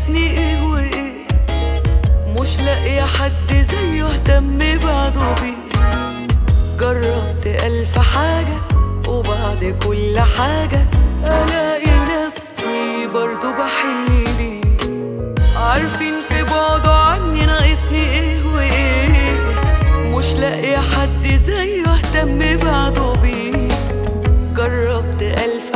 ناقصني ايه وايه مش لاقي حد زيه اهتم بعده بيه جربت ألف حاجة وبعد كل حاجة ألاقي نفسي برضو بحن ليه عارفين في بعده عني ناقصني ايه وايه مش لاقي حد زيه اهتم بعده بيه جربت ألف